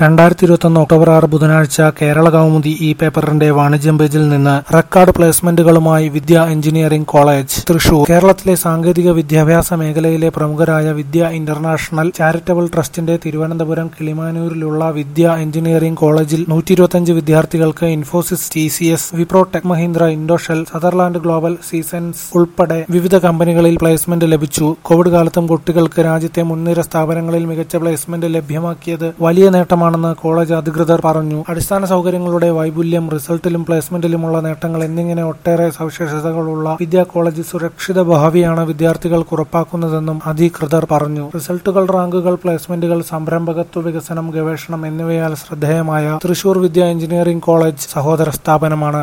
രണ്ടായിരത്തി ഇരുപത്തൊന്ന് ഒക്ടോബർ ആറ് ബുധനാഴ്ച കേരള കൗമുദി ഇ പേപ്പറിന്റെ വാണിജ്യം പേജിൽ നിന്ന് റെക്കോർഡ് പ്ലേസ്മെന്റുകളുമായി വിദ്യ എഞ്ചിനീയറിംഗ് കോളേജ് തൃശൂർ കേരളത്തിലെ സാങ്കേതിക വിദ്യാഭ്യാസ മേഖലയിലെ പ്രമുഖരായ വിദ്യ ഇന്റർനാഷണൽ ചാരിറ്റബിൾ ട്രസ്റ്റിന്റെ തിരുവനന്തപുരം കിളിമാനൂരിലുള്ള വിദ്യ എഞ്ചിനീയറിംഗ് കോളേജിൽ നൂറ്റി ഇരുപത്തിയഞ്ച് വിദ്യാർത്ഥികൾക്ക് Infosys T C S Wipro Tech Mahindra ഇൻഡോഷെൽ സദർലാൻഡ് ഗ്ലോബൽ സീസൺസ് ഉൾപ്പെടെ വിവിധ കമ്പനികളിൽ പ്ലേസ്മെന്റ് ലഭിച്ചു കോവിഡ് കാലത്തും കുട്ടികൾക്ക് രാജ്യത്തെ മുൻനിര സ്ഥാപനങ്ങളിൽ മികച്ച പ്ലേസ്മെന്റ് ലഭ്യമാക്കിയത് വലിയ നേട്ടമാണെന്ന് കോളേജ് അധികൃതർ പറഞ്ഞു അടിസ്ഥാന സൗകര്യങ്ങളുടെ വൈപുല്യം റിസൾട്ടിലും പ്ലേസ്മെന്റിലുമുള്ള നേട്ടങ്ങൾ എന്നിങ്ങനെ ഒട്ടേറെ സവിശേഷതകളുള്ള വിദ്യാ കോളേജ് സുരക്ഷിത ഭാവിയാണ് വിദ്യാർത്ഥികൾക്ക് ഉറപ്പാക്കുന്നതെന്നും അധികൃതർ പറഞ്ഞു റിസൾട്ടുകൾ റാങ്കുകൾ പ്ലേസ്മെന്റുകൾ സംരംഭകത്വ വികസനം ഗവേഷണം എന്നിവയാൽ ശ്രദ്ധേയമായ തൃശൂർ വിദ്യ എഞ്ചിനീയറിംഗ് കോളേജ് സഹോദര സ്ഥാപനമാണ്